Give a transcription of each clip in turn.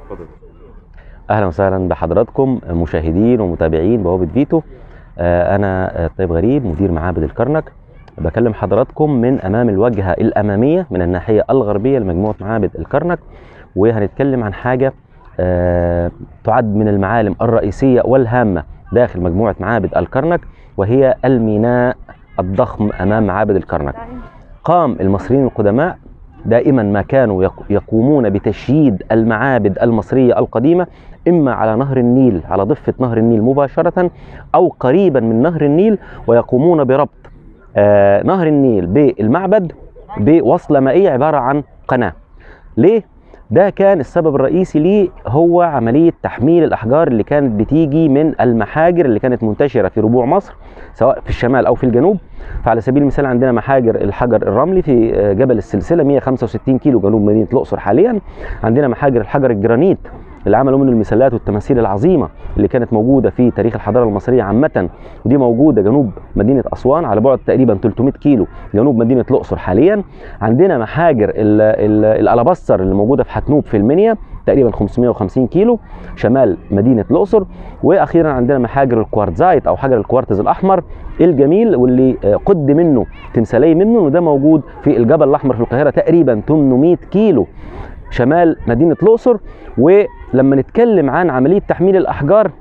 اتفضل اهلا وسهلا بحضراتكم مشاهدين ومتابعين بوابه فيتو آه، انا آه، طيب غريب مدير معابد الكرنك بكلم حضراتكم من امام الواجهه الاماميه من الناحيه الغربيه لمجموعه معابد الكرنك وهنتكلم عن حاجه آه، تعد من المعالم الرئيسيه والهامه داخل مجموعه معابد الكرنك وهي الميناء الضخم امام معابد الكرنك قام المصريين القدماء دائما ما كانوا يق- يقومون بتشييد المعابد المصريه القديمه اما على نهر النيل على ضفه نهر النيل مباشره او قريبا من نهر النيل ويقومون بربط آه نهر النيل بالمعبد بوصله مائيه عباره عن قناه. ليه؟ ده كان السبب الرئيسي ليه هو عمليه تحميل الاحجار اللي كانت بتيجي من المحاجر اللي كانت منتشره في ربوع مصر سواء في الشمال او في الجنوب فعلى سبيل المثال عندنا محاجر الحجر الرملي في آه، جبل السلسله 165 كيلو جنوب مدينه الاقصر حاليا عندنا محاجر الحجر الجرانيت اللي عملوا منه المسلات والتماثيل العظيمه اللي كانت موجوده في تاريخ الحضاره المصريه عامه ودي موجوده جنوب مدينه اسوان على بعد تقريبا 300 كيلو جنوب مدينه الاقصر حاليا عندنا محاجر ال- ال- الالابستر اللي موجوده في حتنوب في المنيا تقريبا 550 كيلو شمال مدينه الاقصر واخيرا عندنا محاجر الكوارتزايت او حجر الكوارتز الاحمر الجميل واللي آه، قد منه تمثالي منه وده موجود في الجبل الاحمر في القاهره تقريبا 800 كيلو شمال مدينه الاقصر ولما نتكلم عن عمليه تحميل الاحجار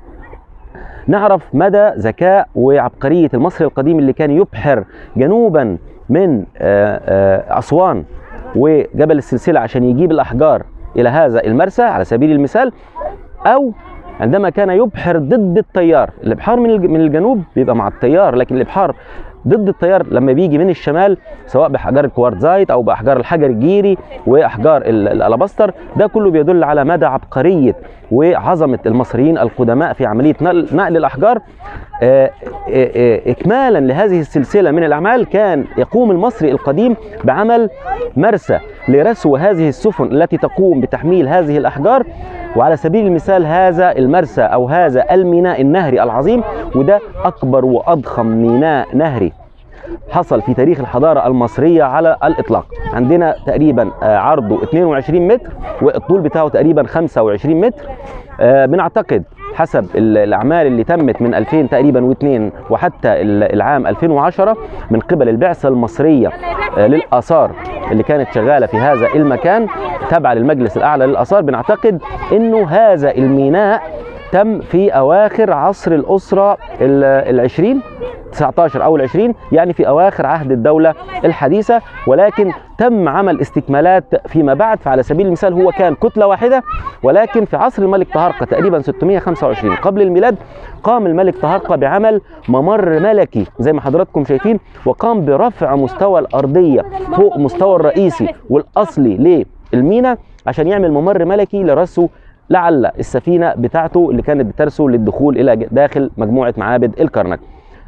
نعرف مدى ذكاء وعبقريه المصري القديم اللي كان يبحر جنوبا من آه، آه، اسوان وجبل السلسله عشان يجيب الاحجار الى هذا المرسى على سبيل المثال او عندما كان يبحر ضد التيار الابحار من الج- من الجنوب بيبقى مع التيار لكن الابحار ضد التيار لما بيجي من الشمال سواء باحجار الكوارتزايت او باحجار الحجر الجيري واحجار ال- الالابستر ده كله بيدل على مدى عبقريه وعظمه المصريين القدماء في عمليه نقل, نقل الاحجار آه، آه، آه، اكمالا لهذه السلسله من الاعمال كان يقوم المصري القديم بعمل مرسى لرسو هذه السفن التي تقوم بتحميل هذه الاحجار وعلى سبيل المثال هذا المرسى او هذا الميناء النهري العظيم وده اكبر واضخم ميناء نهري حصل في تاريخ الحضارة المصرية على الإطلاق عندنا تقريبا آه، عرضه 22 متر والطول بتاعه تقريبا 25 متر آه، بنعتقد حسب ال- الأعمال اللي تمت من 2000 تقريبا واثنين وحتى ال- العام 2010 من قبل البعثة المصرية آه، للآثار اللي كانت شغالة في هذا المكان تابعة للمجلس الأعلى للآثار بنعتقد إنه هذا الميناء تم في أواخر عصر الأسرة ال- العشرين 19 او العشرين يعني في اواخر عهد الدوله الحديثه ولكن تم عمل استكمالات فيما بعد فعلى سبيل المثال هو كان كتله واحده ولكن في عصر الملك طهرقه تقريبا 625 قبل الميلاد قام الملك طهرقه بعمل ممر ملكي زي ما حضراتكم شايفين وقام برفع مستوى الارضيه فوق مستوى الرئيسي والاصلي للمينا عشان يعمل ممر ملكي لرسو لعل السفينه بتاعته اللي كانت بترسو للدخول الى داخل مجموعه معابد الكرنك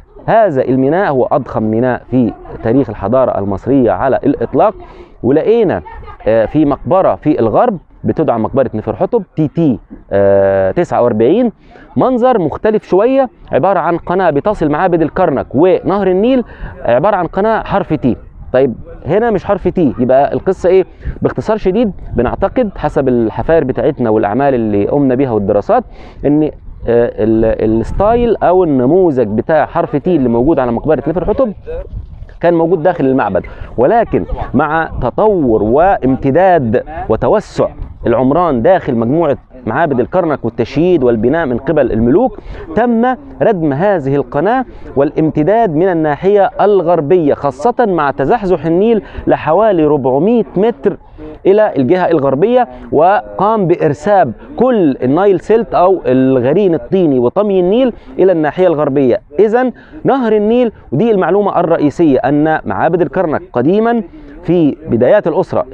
هذا الميناء هو أضخم ميناء في تاريخ الحضارة المصرية على الإطلاق ولقينا آه، في مقبرة في الغرب بتدعى مقبرة نفرحتب تي تي آه، 49 منظر مختلف شوية عبارة عن قناة بتصل معابد الكرنك ونهر النيل عبارة عن قناة حرف تي طيب هنا مش حرف تي يبقى القصة ايه باختصار شديد بنعتقد حسب الحفاير بتاعتنا والأعمال اللي قمنا بيها والدراسات ان آه، ال- الستايل او النموذج بتاع حرف تي اللي موجود على مقبره نفر حتب كان موجود داخل المعبد ولكن مع تطور وامتداد وتوسع العمران داخل مجموعه معابد الكرنك والتشييد والبناء من قبل الملوك تم ردم هذه القناه والامتداد من الناحيه الغربيه خاصه مع تزحزح النيل لحوالي 400 متر الى الجهه الغربيه وقام بارساب كل النايل سيلت او الغرين الطيني وطمي النيل الى الناحيه الغربيه اذا نهر النيل ودي المعلومه الرئيسيه ان معابد الكرنك قديما في بدايات الاسره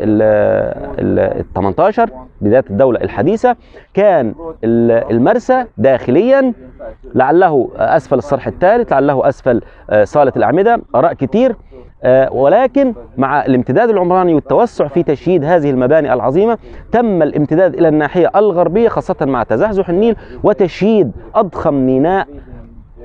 ال 18 بدايه الدوله الحديثه كان ال- المرسى داخليا لعله اسفل الصرح الثالث لعله اسفل آه، صاله الاعمده اراء كتير آه، ولكن مع الامتداد العمراني والتوسع في تشييد هذه المباني العظيمه تم الامتداد الى الناحيه الغربيه خاصه مع تزحزح النيل وتشييد اضخم ميناء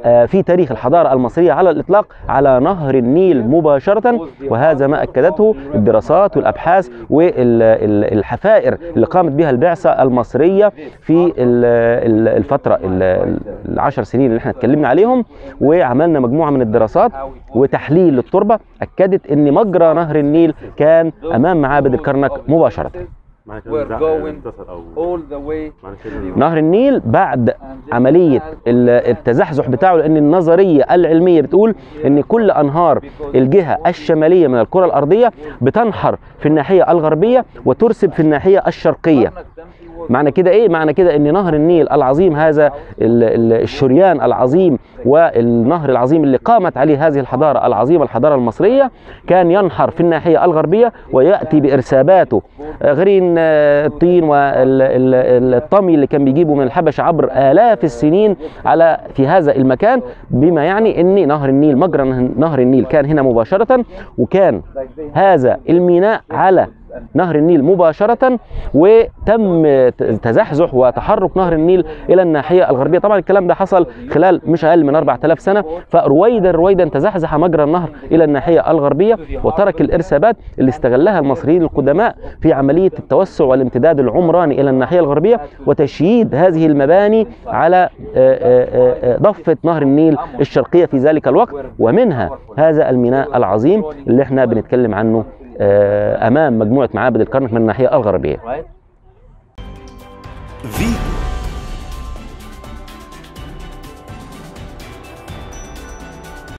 آه، في تاريخ الحضاره المصريه على الاطلاق على نهر النيل مباشره وهذا ما اكدته الدراسات والابحاث والحفائر اللي قامت بها البعثه المصريه في ال- ال- الفتره ال- العشر سنين اللي احنا اتكلمنا عليهم وعملنا مجموعه من الدراسات وتحليل للتربه اكدت ان مجرى نهر النيل كان امام معابد الكرنك مباشره معنى كده We're الزرع going انتصر او all the way معنى كده إن نهر النيل بعد عملية ال- التزحزح بتاعه لأن النظرية العلمية بتقول أن كل أنهار الجهة الشمالية من الكرة الأرضية بتنحر في الناحية الغربية وترسب في الناحية الشرقية معنى كده ايه معنى كده ان نهر النيل العظيم هذا ال- ال- الشريان العظيم والنهر العظيم اللي قامت عليه هذه الحضاره العظيمه الحضاره المصريه كان ينحر في الناحيه الغربيه وياتي بارساباته آه، غرين آه، الطين والطمي اللي كان بيجيبه من الحبشه عبر الاف السنين على في هذا المكان بما يعني ان نهر النيل مجرى نهر النيل كان هنا مباشره وكان هذا الميناء على نهر النيل مباشرة وتم تزحزح وتحرك نهر النيل إلى الناحية الغربية طبعا الكلام ده حصل خلال مش أقل من 4000 سنة فرويدا رويدا تزحزح مجرى النهر إلى الناحية الغربية وترك الإرسابات اللي استغلها المصريين القدماء في عملية التوسع والامتداد العمراني إلى الناحية الغربية وتشييد هذه المباني على آه، آه، آه، ضفة نهر النيل الشرقية في ذلك الوقت ومنها هذا الميناء العظيم اللي احنا بنتكلم عنه آه، امام مجموعه معابد الكرنك من الناحيه الغربيه right? فيتو